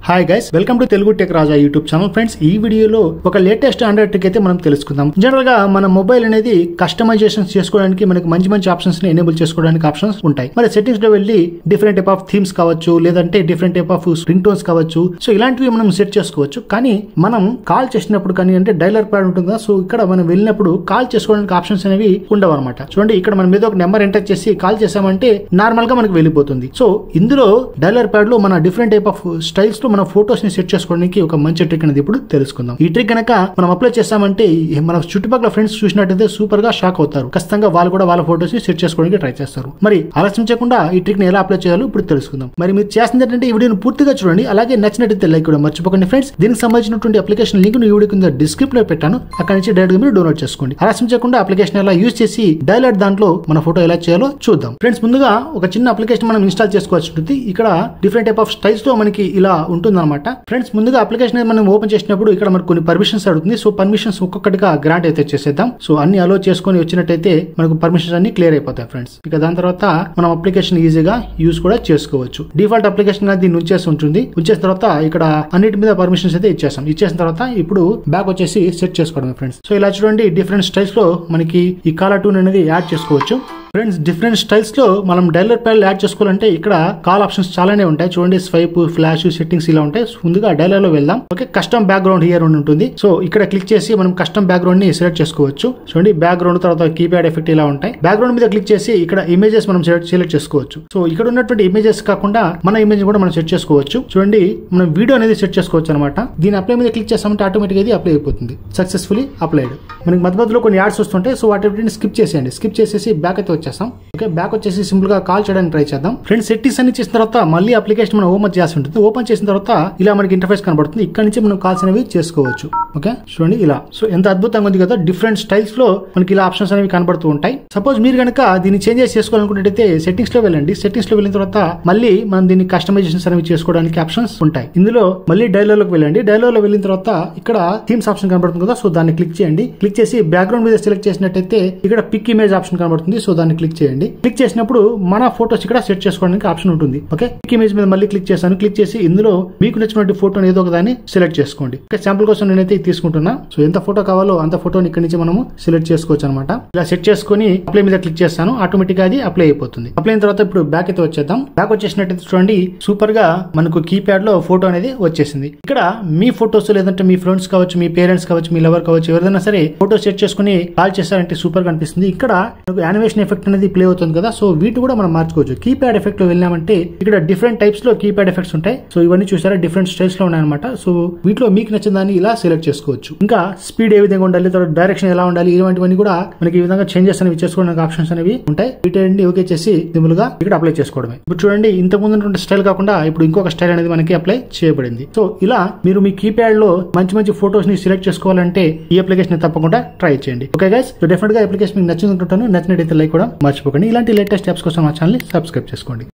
hi guys welcome to Telugu tech Raja YouTube channel friends ఈ వీడియోలో ఒక లేటెస్ట్ ఆండ్రాయిడ్ ట్రిక్ అయితే మనం తెలుసుకుందాం జనరల్ గా మన మొబైల్ అనేది కస్టమైజేషన్ చేసుకోవడానికి మనకి మంచి మంచి ఆప్షన్స్ ని ఎనేబుల్ చేసుకోవడానికి ఆప్షన్స్ ఉంటాయి మరి సెట్టింగ్స్ లో వెళ్ళి డిఫరెంట్ టైప్ ఆఫ్ థీమ్స్ కావచ్చు లేదంటే different type of ring tones కావచ్చు సో ఇలాంటివి మనం సెట్ చేసుకోవచ్చు కానీ మనం కాల్ చేసినప్పుడు కానీ అంటే డైలర్ ప్యాడ్ ఉంటుంది కదా సో ఇక్కడ మనం వెళ్ళినప్పుడు కాల్ చేసుకోవడానికి ఆప్షన్స్ అనేవి ఉండవు అనమాట చూడండి ఇక్కడ మనం మీద ఒక నెంబర్ ఎంటర్ చేసి కాల్ చేసామంటే నార్మల్ గా మనకి వెళ్ళిపోతుంది సో ఇందులో డైలర్ ప్యాడ్ లో మన డిఫరెంట్ టైప్ ఆఫ్ స్టైల్స్ లో మన ఫోటోస్ ని సెట్ చేసుకోవడానికి ఒక మంచి ట్రిక్ అనేది ఇప్పుడు తెలుసుకుందాం ఈ ట్రిక్ కనుక మనం అప్లై చేసామంటే ఈ మన చుట్టుపక్కల ఫ్రెండ్స్ చూసినట్టయితే సూపర్ గా షాక్ అవుతారు ఖచ్చితంగా వాళ్ళు కూడా వాళ్ళ ఫోటోస్ ని సెట్ చేసుకోవడానికి ట్రై చేస్తారు మరి ఆలస్యం చేయకుండా ఈ ట్రిక్ ని ఎలా అప్లై చేయాలో ఇప్పుడు తెలుసుకుందాం మరి మీరు చేస్తుంది ఏంటంటే ఈ వీడియోని పూర్తిగా చూడండి అలాగే నచ్చినట్టయితే లైక్ కూడా మర్చిపోకండి ఫ్రెండ్స్ దీనికి సంబంధించినటువంటి అప్లికేషన్ లింక్ ఈ వీడియో కింద డిస్క్రిప్ట్ లో పెట్టాను అక్కడ నుంచి డైరెక్ట్ గా మీరు డౌన్లోడ్ చేసుకోండి ఆలస్యం చేయకుండా అప్లికేషన్ ఎలా యూజ్ చేసి డైలైట్ దాంట్లో మన ఫోటో ఎలా చేయాలో చూద్దాం ఫ్రెండ్స్ ముందుగా ఒక చిన్న అప్లికేషన్ మనం ఇన్స్టాల్ చేసుకోవాల్సి ఉంటుంది ఇక్కడ డిఫరెంట్ టైప్ ఆఫ్ స్టైల్స్ లో మనకి ఇలా ఉంటుంది అనమాట ఫ్రెండ్స్ ముందుగా అప్లికేషన్ మనం ఓపెన్ చేసినప్పుడు ఇక్కడ మనకు కొన్ని పర్మిషన్స్ అడుగుతుంది సో పర్మిషన్స్ ఒక్కొక్కటిగా గ్రాంట్ అయితే చేసేద్దాం సో అన్ని అలో చేసుకొని వచ్చినట్టయితే మనకు పర్మిషన్స్ అన్ని క్లియర్ అయిపోతాయి ఫ్రెండ్స్ ఇక దాని తర్వాత మనం అప్లికేషన్ ఈజీగా యూజ్ కూడా చేసుకోవచ్చు డిఫాల్ట్ అప్లికేషన్ గా దీన్ని ఉంచేసి ఉంటుంది ఉంచేసిన తర్వాత ఇక్కడ అన్నిటి మీద పర్మిషన్స్ అయితే ఇచ్చేసాం ఇచ్చేసిన తర్వాత ఇప్పుడు బ్యాక్ వచ్చేసి సెట్ చేసుకోవడం ఫ్రెండ్స్ సో ఇలా చూడండి డిఫరెంట్ స్టైల్స్ లో మనకి ఈ కాలర్ టూన్ అనేది యాడ్ చేసుకోవచ్చు ఫ్రెండ్స్ డిఫరెంట్ స్టైల్స్ లో మనం డైలర్ ప్యాడ్ యాడ్ చేసుకోవాలంటే ఇక్కడ కాల్ ఆప్షన్స్ చాలానే ఉంటాయి చూడండి స్వైప్ ఫ్లాష్ సెట్టింగ్స్ ఇలా ఉంటాయి ముందుగా డైలర్ లో వెళ్దాం ఓకే కస్టమ్ బ్యాక్గ్రౌండ్ హియర్ ఉంటుంది సో ఇక్కడ క్లిక్ చేసి మనం కస్టమ్ బ్యాక్గ్రౌండ్ ని సెలెక్ట్ చేసుకోవచ్చు చూడండి బ్యాక్గ్రౌండ్ తర్వాత కీప్యాడ్ ఎఫెక్ట్ ఇలా ఉంటాయి బ్యాక్గ్రౌండ్ మీద క్లిక్ చేసి ఇక్కడ ఇమేజెస్ మనం సెలెక్ట్ చేసుకోవచ్చు సో ఇక్కడ ఉన్నటువంటి ఇమేజెస్ కాకుండా మన ఇమేజ్ కూడా మనం సెట్ చేసుకోవచ్చు చూడండి మనం వీడియో అనేది సెట్ చేసుకోవచ్చు అనమాట దీని అప్లై మీద క్లిక్ చేస్తామంటే ఆటోమేటిక్ ఇది అప్లై అయిపోతుంది సక్సెస్ఫుల్లీ అప్లైడ్ మనకి మధ్య మధ్యలో కొన్ని యాడ్స్ వస్తుంటాయి సో వాటి స్కిప్ చేసేయండి స్కిప్ చేసేసి బ్యాక్ అయితే వచ్చేస్తాం ఓకే బ్యాక్ వచ్చేసి సింపుల్ గా కాల్ చేయడానికి ట్రై చేద్దాం ఫ్రెండ్స్ సెట్టింగ్స్ అన్ని చేసిన తర్వాత మళ్ళీ అప్లికేషన్ మనం ఓపెన్ చేయాల్సి ఉంటుంది ఓపెన్ చేసిన తర్వాత ఇలా మనకి ఇంటర్ఫేస్ కనబడుతుంది ఇక్కడ నుంచి మనం కాల్స్ అనేవి చేసుకోవచ్చు ఓకే చూడండి ఇలా సో ఎంత అద్భుతంగా ఉంది కదా డిఫరెంట్ స్టైల్స్ లో మనకి ఇలా ఆప్షన్స్ అనేవి కనబడుతూ ఉంటాయి సపోజ్ మీరు కనుక దీన్ని చేంజెస్ చేసుకోవాలనుకుంటే సెట్టింగ్స్ లో వెళ్ళండి సెట్టింగ్స్ లో వెళ్ళిన తర్వాత మళ్ళీ మనం దీన్ని కస్టమైజేషన్స్ అనేవి చేసుకోవడానికి ఆప్షన్స్ ఉంటాయి ఇందులో మళ్ళీ డైలాగ్ లోకి వెళ్ళండి డైలాగ్ లో వెళ్ళిన తర్వాత ఇక్కడ థీమ్స్ ఆప్షన్ కనబడుతుంది కదా సో దాన్ని క్లిక్ చేయండి క్లిక్ చేసి బ్యాక్గ్రౌండ్ మీద సెలెక్ట్ చేసినట్టయితే ఇక్కడ పిక్ ఇమేజ్ ఆప్షన్ కనబడుతుంది సో దాన్ని క్లిక్ చేయండి క్లిక్ చేసినప్పుడు మన ఫోటోస్ ఇక్కడ సెట్ చేసుకోవడానికి ఆప్షన్ ఉంటుంది ఓకే పిక్ ఇమేజ్ మీద మళ్ళీ క్లిక్ చేశాను క్లిక్ చేసి ఇందులో మీకు నచ్చినటువంటి ఫోటోని ఏదో ఒక దాన్ని సెలెక్ట్ చేసుకోండి ఓకే శాంపుల్ కోసం నేనైతే ఇది తీసుకుంటున్నా సో ఎంత ఫోటో కావాలో అంత ఫోటోని ఇక్కడ నుంచి మనము సెలెక్ట్ చేసుకోవచ్చు అనమాట ఇలా సెట్ చేసుకుని అప్లై మీద క్లిక్ చేస్తాను ఆటోమేటిక్ గా అది అప్లై అయిపోతుంది అప్లై అయిన తర్వాత ఇప్పుడు బ్యాక్ అయితే వచ్చేద్దాం బ్యాక్ వచ్చేసినట్టయితే చూడండి సూపర్ గా మనకు కీప్యాడ్ లో ఫోటో అనేది వచ్చేసింది ఇక్కడ మీ ఫోటోస్ లేదంటే మీ ఫ్రెండ్స్ కావచ్చు మీ పేరెంట్స్ కావచ్చు మీ లవర్ కావచ్చు ఎవరైనా సరే ఫోటో సెట్ చేసుకుని కాల్ చేస్తారంటే సూపర్ గా అనిపిస్తుంది ఇక్కడ మనకు యానిమేషన్ ఎఫెక్ట్ అనేది ప్లే అవుతుంది కదా సో వీటి కూడా మనం మార్చుకోవచ్చు కీప్యాడ్ ఎఫెక్ట్ లో వెళ్ళామంటే ఇక్కడ డిఫరెంట్ టైప్స్ లో కీప్యాడ్ ఎఫెక్ట్స్ ఉంటాయి సో ఇవన్నీ చూసారా డిఫరెంట్ స్టైల్స్ లో ఉన్నాయన్నమాట సో వీటిలో మీకు నచ్చిన దాన్ని ఇలా సెలెక్ట్ చేసుకోవచ్చు ఇంకా స్పీడ్ ఏ విధంగా ఉండాలి తర్వాత డైరెక్షన్ ఎలా ఉండాలి ఇలాంటివన్నీ కూడా మనకి ఈ విధంగా చేంజెస్ అనేవి చేసుకోవడానికి ఆప్షన్స్ అనేవి ఉంటాయి వీటన్ని ఓకే చేసి సింపుల్ గా ఇక్కడ అప్లై చేసుకోవడమే ఇప్పుడు చూడండి ఇంతకు ముందు ఉన్నటువంటి స్టైల్ కాకుండా ఇప్పుడు ఇంకొక స్టైల్ అనేది మనకి అప్లై చేయబడింది సో ఇలా మీరు మీ కీప్యాడ్ లో మంచి మంచి ఫోటోస్ ని సెలెక్ట్ చేసుకోవాలంటే ఈ అప్లికేషన్ తప్పకుండా ట్రై చేయండి ఓకే గైస్ సో డెఫినెట్ గా అప్లికేషన్ మీకు నచ్చింది అనుకుంటాను నచ్చినట్టయితే లైక్ కూడా మర్చిపోకండి ఇలాంటి లేటెస్ట్ స్టెప్స్ కోసం మా ఛానల్ సబ్స్క్రైబ్ చేసుకోండి